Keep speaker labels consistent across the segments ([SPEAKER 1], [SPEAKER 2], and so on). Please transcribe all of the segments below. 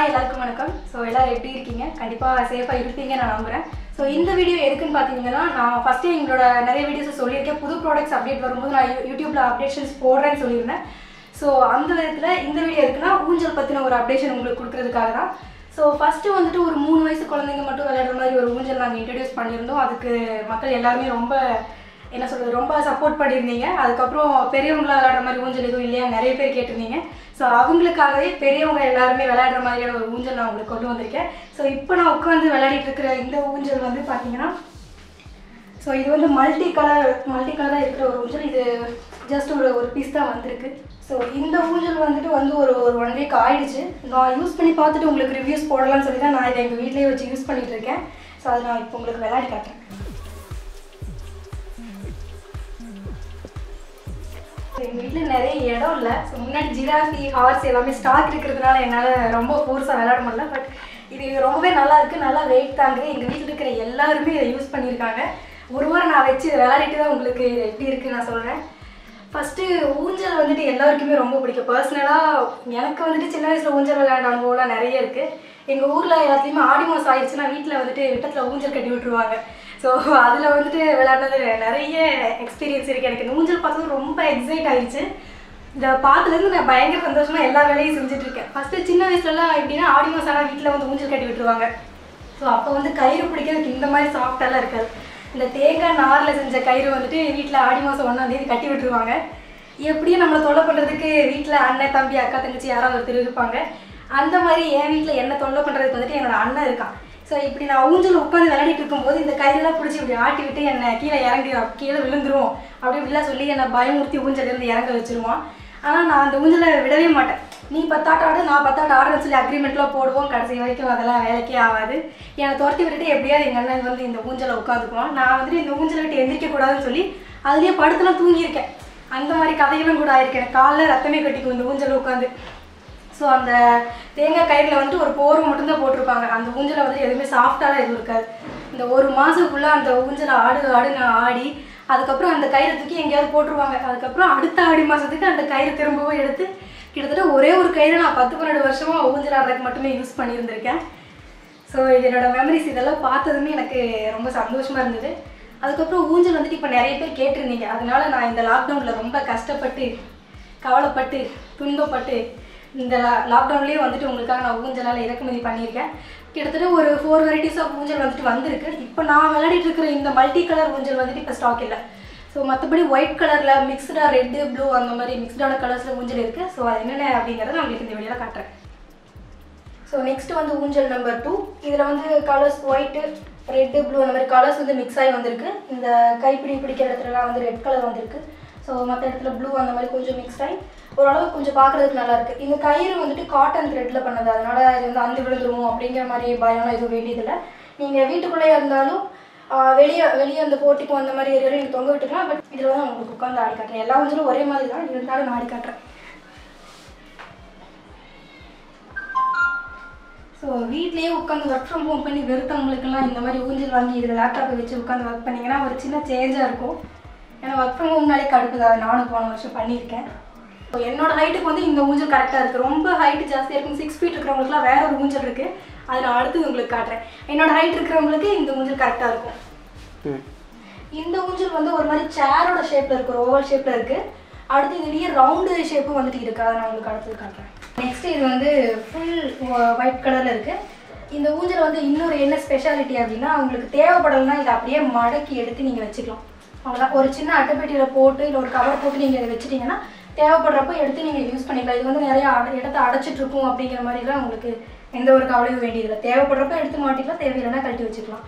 [SPEAKER 1] hi எல்லாருக்கும் வணக்கம் so எல்லாரும் எப்படி இருக்கீங்க கண்டிப்பாக சேஃபாக இருப்பீங்க நான் நம்புகிறேன் ஸோ இந்த வீடியோ எதுக்குன்னு பார்த்தீங்கன்னா நான் ஃபஸ்ட்டு எங்களோட நிறைய வீடியோஸ் சொல்லியிருக்கேன் புது ப்ராடக்ட்ஸ் அப்டேட் வரும்போது நான் யூ- யூடியூப்ல அப்டேஷன்ஸ் போடுறேன்னு சொல்லியிருந்தேன் ஸோ அந்த விதத்தில் இந்த வீடியோ எதுக்குன்னா ஊஞ்சல் பற்றின ஒரு அப்டேஷன் உங்களுக்கு கொடுக்கறதுக்காக தான் ஸோ ஃபஸ்ட்டு வந்துட்டு ஒரு மூணு வயசு குழந்தைங்க மட்டும் விளையாடுற மாதிரி ஒரு ஊஞ்சல் நாங்கள் இன்ட்ரடியூஸ் பண்ணியிருந்தோம் அதுக்கு மக்கள் எல்லாருமே ரொம்ப என்ன சொல்றது ரொம்ப சப்போர்ட் பண்ணியிருந்தீங்க அதுக்கப்புறம் பெரியவங்களா விளையாடுற மாதிரி ஊஞ்சல் எதுவும் இல்லையா நிறைய பேர் கேட்டிருந்தீங்க ஸோ அவங்களுக்காகவே பெரியவங்க எல்லாருமே விளையாடுற மாதிரியான ஒரு ஊஞ்சல் நான் உங்களுக்கு கொண்டு வந்திருக்கேன் ஸோ இப்போ நான் உட்காந்து விளையாடிட்டு இருக்கிற இந்த ஊஞ்சல் வந்து பார்த்தீங்கன்னா ஸோ இது வந்து மல்டி கலர் மல்டி கலராக இருக்கிற ஒரு ஊஞ்சல் இது ஜஸ்ட் ஒரு ஒரு பீஸ் தான் வந்திருக்கு ஸோ இந்த ஊஞ்சல் வந்துட்டு வந்து ஒரு ஒரு ஒன் வீக் ஆயிடுச்சு நான் யூஸ் பண்ணி பார்த்துட்டு உங்களுக்கு ரிவ்யூஸ் போடலாம்னு சொல்லி தான் நான் இதை எங்கள் வீட்லேயே வச்சு யூஸ் பண்ணிட்டு இருக்கேன் ஸோ அதை நான் இப்போ உங்களுக்கு விளையாடி காட்டுறேன் எங்கள் வீட்டில் நிறைய இடம் இல்லை ஸோ முன்னாடி ஜிராஃபி ஹார்ஸ் எல்லாமே ஸ்டாக் இருக்கிறதுனால என்னால் ரொம்ப ஃபோர்ஸாக விளையாட முடியல பட் இது ரொம்பவே நல்லா இருக்கு நல்லா வெயிட் தாங்குது எங்கள் வீட்டில் இருக்கிற எல்லாருமே இதை யூஸ் பண்ணியிருக்காங்க ஒரு வாரம் நான் வச்சு இதை விளையாடிட்டு தான் உங்களுக்கு இது எப்படி இருக்குன்னு நான் சொல்கிறேன் ஃபஸ்ட்டு ஊஞ்சல் வந்துட்டு எல்லாருக்குமே ரொம்ப பிடிக்கும் பர்சனலாக எனக்கு வந்துட்டு சின்ன வயசில் ஊஞ்சல் விளையாட அனுபவம்லாம் நிறைய இருக்குது எங்கள் ஊரில் எல்லாத்துலேயுமே ஆடி மாதம் ஆயிடுச்சுன்னா வீட்டில் வந்துட்டு விட்டத்தில் ஊஞ்சல் கட்டி விட்டுருவாங்க ஸோ அதில் வந்துட்டு விளையாடுறது நிறைய எக்ஸ்பீரியன்ஸ் இருக்குது எனக்கு இந்த ஊஞ்சல் பார்த்தது ரொம்ப எக்ஸைட் ஆயிடுச்சு இதை பார்த்ததுலேருந்து நான் பயங்கர சந்தோஷமா எல்லா வேலையும் செஞ்சுட்டு இருக்கேன் ஃபஸ்ட்டு சின்ன வயசுலலாம் எப்படின்னா ஆடி மாதம் ஆனால் வீட்டில் வந்து ஊஞ்சல் கட்டி விட்டுருவாங்க ஸோ அப்போ வந்து கயிறு பிடிக்கிறதுக்கு இந்த மாதிரி சாஃப்டெல்லாம் இருக்காது இந்த தேங்காய் நாரில் செஞ்ச கயிறு வந்துட்டு வீட்டில் ஆடி மாதம் ஒன்றாந்தேதி கட்டி விட்டுருவாங்க எப்படியும் நம்மளை தொல்லை பண்ணுறதுக்கு வீட்டில் அண்ணன் தம்பி அக்கா தங்கச்சி யாராவது ஒருத்தர் இருப்பாங்க அந்த மாதிரி என் வீட்டில் என்ன தொல்லை பண்ணுறதுக்கு வந்துட்டு என்னோட அண்ணன் இருக்கான் ஸோ இப்படி நான் ஊஞ்சல் உட்காந்து விளையாடிட்டு இருக்கும்போது இந்த கையெல்லாம் பிடிச்சி இப்படி ஆட்டி விட்டு என்னை கீழே இறங்கி கீழே விழுந்துரும் அப்படி இப்படிலாம் சொல்லி என்னை பயமுறுத்தி ஊஞ்சலேருந்து இறங்க வச்சிருவான் ஆனால் நான் அந்த ஊஞ்சலை விடவே மாட்டேன் நீ பத்தாட்ட ஆடு நான் பத்தாட்ட ஆடுன்னு சொல்லி அக்ரிமெண்ட்லாம் போடுவோம் கடைசி வரைக்கும் அதெல்லாம் வேலைக்கே ஆகாது என்னை துரத்தி விட்டுட்டு எப்படியாவது எங்கள் அண்ணன் வந்து இந்த ஊஞ்சலை உட்காந்துக்குவான் நான் வந்துட்டு இந்த ஊஞ்சலை விட்டு எந்திரிக்க கூடாதுன்னு சொல்லி அதுலேயே படுத்துலாம் தூங்கியிருக்கேன் அந்த மாதிரி கதைகளும் கூட ஆயிருக்கேன் காலைல ரத்தமே கட்டிக்கும் இந்த ஊஞ்சல் உட்காந்து ஸோ அந்த தேங்காய் கயிறில் வந்துட்டு ஒரு போர்வை மட்டும்தான் போட்டிருப்பாங்க அந்த ஊஞ்சலை வந்து எதுவுமே சாஃப்டாலாம் எதுவும் இருக்காது இந்த ஒரு மாதம் ஃபுல்லாக அந்த ஊஞ்சலை ஆடு ஆடு நான் ஆடி அதுக்கப்புறம் அந்த கயிறை தூக்கி எங்கேயாவது போட்டுருவாங்க அதுக்கப்புறம் அடுத்த ஆடி மாதத்துக்கு அந்த கயிறு திரும்பவும் எடுத்து கிட்டத்தட்ட ஒரே ஒரு கயிறு நான் பத்து பன்னெண்டு வருஷமாக ஊஞ்சல் ஆடுறதுக்கு மட்டுமே யூஸ் பண்ணியிருந்திருக்கேன் ஸோ இது என்னோட மெமரிஸ் இதெல்லாம் பார்த்ததுமே எனக்கு ரொம்ப சந்தோஷமா இருந்தது அதுக்கப்புறம் ஊஞ்சல் வந்துட்டு இப்போ நிறைய பேர் கேட்டிருந்தீங்க அதனால நான் இந்த லாக்டவுனில் ரொம்ப கஷ்டப்பட்டு கவலைப்பட்டு துன்பப்பட்டு இந்த லா லாக்டவுன்லேயே வந்துட்டு உங்களுக்காக நான் ஊஞ்சலால் இறக்குமதி பண்ணியிருக்கேன் கிட்டத்தட்ட ஒரு ஃபோர் வெரைட்டிஸ் ஆஃப் ஊஞ்சல் வந்துட்டு வந்திருக்கு இப்போ நான் விளையாடிட்டு இருக்கிற இந்த மல்டி கலர் ஊஞ்சல் வந்துட்டு இப்போ ஸ்டாக் இல்லை ஸோ மற்றபடி ஒயிட் கலரில் மிக்ஸ்டாக ரெட்டு ப்ளூ அந்த மாதிரி மிக்ஸ்டான கலர்ஸில் ஊஞ்சல் இருக்குது ஸோ அது என்னென்ன அப்படிங்கிறத நான் உங்களுக்கு இந்த வீடியோவில் காட்டுறேன் ஸோ நெக்ஸ்ட் வந்து ஊஞ்சல் நம்பர் டூ இதில் வந்து கலர்ஸ் ஒயிட்டு ரெட்டு ப்ளூ அந்த மாதிரி கலர்ஸ் வந்து மிக்ஸ் ஆகி வந்திருக்கு இந்த கைப்பிடி பிடிக்கிற இடத்துலலாம் வந்து ரெட் கலர் வந்திருக்கு ஸோ மற்ற இடத்துல ப்ளூ அந்த மாதிரி கொஞ்சம் மிக்ஸ் ஆகி ஓரளவு கொஞ்சம் பார்க்குறதுக்கு நல்லா இருக்கு இந்த கயிறு வந்துட்டு காட்டன் த்ரெட்டில் பண்ணது அதனால இது வந்து அந்து விழுந்துருமோ அப்படிங்கிற மாதிரி பயம்லாம் எதுவும் வேண்டியதில்லை நீங்கள் வீட்டுக்குள்ளேயே இருந்தாலும் ஆஹ் வெளியே வெளியே அந்த போட்டிக்கும் அந்த மாதிரி ஏரியாவில் நீங்கள் தொங்க விட்டுக்கலாம் பட் இதில் தான் உங்களுக்கு உட்காந்து ஆடி காட்டுறேன் எல்லா ஊஞ்சலும் ஒரே மாதிரி தான் இருந்தாலும் நான் ஆடி காட்டுறேன் ஸோ வீட்லேயே உட்காந்து ஒர்க் ஃப்ரம் ஹோம் பண்ணி வெறுத்தவங்களுக்கெல்லாம் இந்த மாதிரி ஊஞ்சல் வாங்கி இதில் லேப்டாப்பை வச்சு உட்காந்து ஒர்க் பண்ணிங்கன்னா ஒரு சின்ன சேஞ்சாக இருக்கும் ஏன்னா ஒர்க் ஃப்ரம் ஹோம்னாலே கடுப்பு தான் நானும் போன வருஷம் பண்ணியிருக்கேன் ஸோ என்னோட ஹைட்டுக்கு வந்து இந்த ஊஞ்சல் கரெக்டாக இருக்குது ரொம்ப ஹைட் ஜாஸ்தியாக இருக்கும் சிக்ஸ் ஃபீட் இருக்கிறவங்களுக்குலாம் வேற ஒரு ஊஞ்சல் இருக்குது அதை நான் அடுத்து உங்களுக்கு காட்டுறேன் என்னோட ஹைட் இருக்கிறவங்களுக்கு இந்த ஊஞ்சல் கரெக்டாக இருக்கும் இந்த ஊஞ்சல் வந்து ஒரு மாதிரி சேரோட ஷேப்பில் இருக்கு ஒரு ஓவல் ஷேப்பில் இருக்கு அடுத்து இதுலேயே ரவுண்டு ஷேப்பும் வந்துட்டு இருக்கு அதை நான் உங்களுக்கு அடுத்தது காட்டுறேன் நெக்ஸ்ட் இது வந்து ஃபுல் ஒயிட் கலரில் இருக்கு இந்த ஊஞ்சல் வந்து இன்னொரு என்ன ஸ்பெஷாலிட்டி அப்படின்னா உங்களுக்கு தேவைப்படலைன்னா இதை அப்படியே மடக்கி எடுத்து நீங்கள் வச்சுக்கலாம் அவ்வளோதான் ஒரு சின்ன அட்டைப்பெட்டியில் போட்டு இல்லை ஒரு கவர் போட்டு நீங்கள் இதை வச்சுட்டீங்கன்னா தேவைப்படுறப்ப எடுத்து நீங்கள் யூஸ் பண்ணிக்கலாம் இது வந்து நிறைய அட இடத்த அடைச்சிட்டு இருக்கும் அப்படிங்கிற மாதிரிலாம் உங்களுக்கு எந்த ஒரு கவலையும் வேண்டியதில்லை தேவைப்படுறப்ப எடுத்து மாட்டிக்கலாம் தேவையில்லைன்னா கழட்டி வச்சுக்கலாம்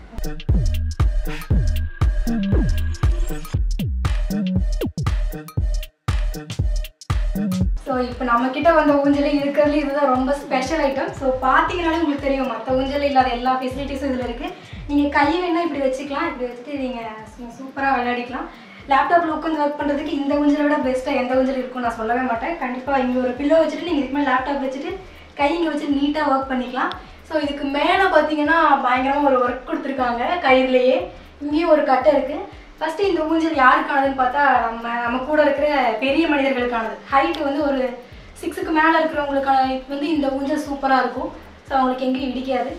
[SPEAKER 1] ஸோ இப்போ நம்மக்கிட்ட வந்த ஊஞ்சலே இருக்கிறதுல இதுதான் ரொம்ப ஸ்பெஷல் ஐட்டம் ஸோ பார்த்தீங்கனாலே உங்களுக்கு தெரியும் மற்ற ஊஞ்சல் இல்லாத எல்லா ஃபெசிலிட்டிஸும் இதில் இருக்குது நீங்கள் கை வேணால் இப்படி வச்சுக்கலாம் இப்படி வச்சுட்டு நீங்கள் சூப்பராக விளையாடிக்கலாம் லேப்டாப்பில் உட்காந்து ஒர்க் பண்ணுறதுக்கு இந்த ஊஞ்சலை விட பெஸ்ட்டாக எந்த ஊஞ்சல் இருக்கும் நான் சொல்லவே மாட்டேன் கண்டிப்பாக இங்கே ஒரு பில்லோ வச்சுட்டு நீங்கள் இதுக்கு மேலே லேப்டாப் வச்சுட்டு கை இங்கே வச்சுட்டு நீட்டாக ஒர்க் பண்ணிக்கலாம் ஸோ இதுக்கு மேலே பார்த்தீங்கன்னா பயங்கரமாக ஒரு ஒர்க் கொடுத்துருக்காங்க கயிறுலேயே இங்கேயும் ஒரு கட்டை இருக்குது ஃபஸ்ட்டு இந்த ஊஞ்சல் யாருக்கானதுன்னு பார்த்தா நம்ம நம்ம கூட இருக்கிற பெரிய மனிதர்களுக்கானது ஹைட் வந்து ஒரு சிக்ஸுக்கு மேலே இருக்கிறவங்களுக்கான இது வந்து இந்த ஊஞ்சல் சூப்பராக இருக்கும் ஸோ அவங்களுக்கு எங்கேயும் இடிக்காது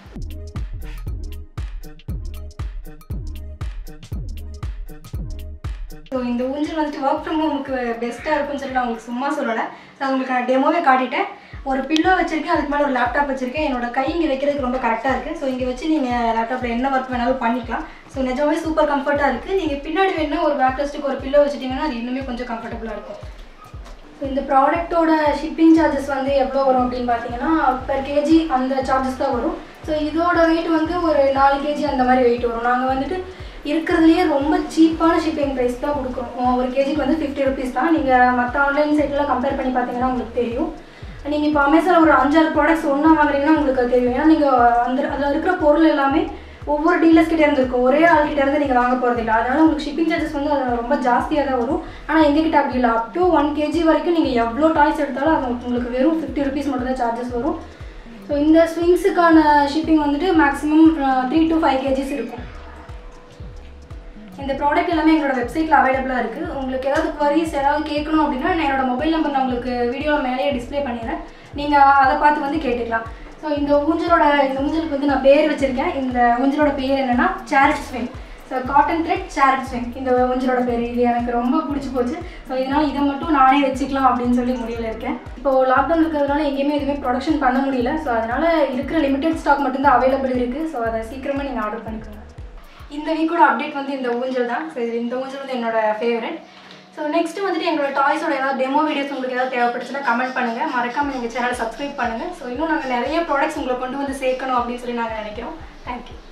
[SPEAKER 1] ஸோ இந்த ஊஞ்சல் வந்துட்டு ஒர்க் ஃப்ரம் ஹோமுக்கு பெஸ்ட்டாக இருக்கும்னு சொல்லி நான் உங்களுக்கு சும்மா சொல்லலை ஸோ அது உங்களுக்கு நான் டெமோவே காட்டிட்டேன் ஒரு பில்லோ வச்சிருக்கேன் அதுக்கு மேலே ஒரு லேப்டாப் வச்சிருக்கேன் என்னோட கை இங்கே வைக்கிறதுக்கு ரொம்ப கரெக்டாக இருக்குது ஸோ இங்கே வச்சு நீங்கள் லேப்டாப்பில் என்ன ஒர்க் வேணாலும் பண்ணிக்கலாம் ஸோ நிஜமாவே சூப்பர் கம்ஃபர்ட்டாக இருக்குது நீங்கள் பின்னாடி வேணா ஒரு பேக் ரெஸ்ட்டுக்கு ஒரு பில்லோ வச்சுட்டிங்கன்னா அது இன்னுமே கொஞ்சம் கம்ஃபர்டபுளாக இருக்கும் ஸோ இந்த ப்ராடக்ட்டோட ஷிப்பிங் சார்ஜஸ் வந்து எவ்வளோ வரும் அப்படின்னு பார்த்தீங்கன்னா பெர் கேஜி அந்த சார்ஜஸ் தான் வரும் ஸோ இதோட வெயிட் வந்து ஒரு நாலு கேஜி அந்த மாதிரி வெயிட் வரும் நாங்கள் வந்துட்டு இருக்கிறதுலையே ரொம்ப சீப்பான ஷிப்பிங் ப்ரைஸ் தான் கொடுக்குறோம் ஒரு கேஜிக்கு வந்து ஃபிஃப்டி ருபீஸ் தான் நீங்கள் மற்ற ஆன்லைன் சைட்லாம் கம்பேர் பண்ணி பார்த்தீங்கன்னா உங்களுக்கு தெரியும் நீங்கள் இப்போ அமேசானில் ஒரு அஞ்சாறு ப்ராடக்ட்ஸ் ஒன்றா வாங்குறீங்கன்னா உங்களுக்கு அது தெரியும் ஏன்னா நீங்கள் அந்த அதில் இருக்கிற பொருள் எல்லாமே ஒவ்வொரு டீலர்ஸ் கிட்டே இருந்து இருக்கும் ஒரே ஆள் கிட்ட இருந்து நீங்கள் வாங்க போகிறது இல்லை அதனால உங்களுக்கு ஷிப்பிங் சார்ஜஸ் வந்து அது ரொம்ப ஜாஸ்தியாக தான் வரும் ஆனால் எங்ககிட்ட அப்படி இல்லை அப் டு ஒன் கேஜி வரைக்கும் நீங்கள் எவ்வளோ டாய்ஸ் எடுத்தாலும் அது உங்களுக்கு வெறும் ஃபிஃப்டி ருபீஸ் மட்டும் தான் சார்ஜஸ் வரும் ஸோ இந்த ஸ்விங்ஸுக்கான ஷிப்பிங் வந்துட்டு maximum three to five KGs இருக்கும் இந்த ப்ராடக்ட் எல்லாமே எங்களோட வெப்சைட்டில் அவைலபிளாக இருக்குது உங்களுக்கு ஏதாவது குவரிஸ் ஏதாவது கேட்கணும் அப்படின்னா நான் என்னோட மொபைல் நம்பர் நான் உங்களுக்கு வீடியோவில் மேலேயே டிஸ்ப்ளே பண்ணிடுறேன் நீங்கள் அதை பார்த்து வந்து கேட்டுக்கலாம் ஸோ இந்த ஊஞ்சலோட இந்த ஊஞ்சலுக்கு வந்து நான் பேர் வச்சுருக்கேன் இந்த ஊஞ்சலோட பேர் என்னென்னா chariot swing so cotton thread chariot swing இந்த ஊஞ்சலோட பேர் இது எனக்கு ரொம்ப பிடிச்சி போச்சு ஸோ இதனால் இதை மட்டும் நானே வச்சுக்கலாம் அப்படின்னு சொல்லி முடிவில் இருக்கேன் இப்போ லாக்டவுன் இருக்கிறதுனால எங்கேயுமே எதுவுமே ப்ரொடக்ஷன் பண்ண முடியல ஸோ அதனால் இருக்கிற லிமிடெட் ஸ்டாக் மட்டும்தான் அவைலபிள் இருக்குது ஸோ அதை சீக்கிரமாக நீங்கள் ஆர்டர் பண்ணிக்கோங்க இந்த வீக்கோட அப்டேட் வந்து இந்த ஊஞ்சல் தான் ஸோ இது இந்த ஊஞ்சல் வந்து என்னோட ஃபேவரட் ஸோ நெக்ஸ்ட் வந்துட்டு எங்களோட டாய்ஸோட ஏதாவது டெமோ வீடியோஸ் உங்களுக்கு ஏதாவது தேவைப்பட்டுச்சுன்னா கமெண்ட் பண்ணுங்கள் மறக்காமல் எங்கள் சேனலை சப்ஸ்கிரைப் பண்ணுங்கள் ஸோ இன்னும் நாங்கள் நிறைய ப்ராடக்ட்ஸ் உங்களை கொண்டு வந்து சேர்க்கணும் அப்படின்னு சொல்லி நாங்கள் நினைக்கிறோம் தேங்க்யூ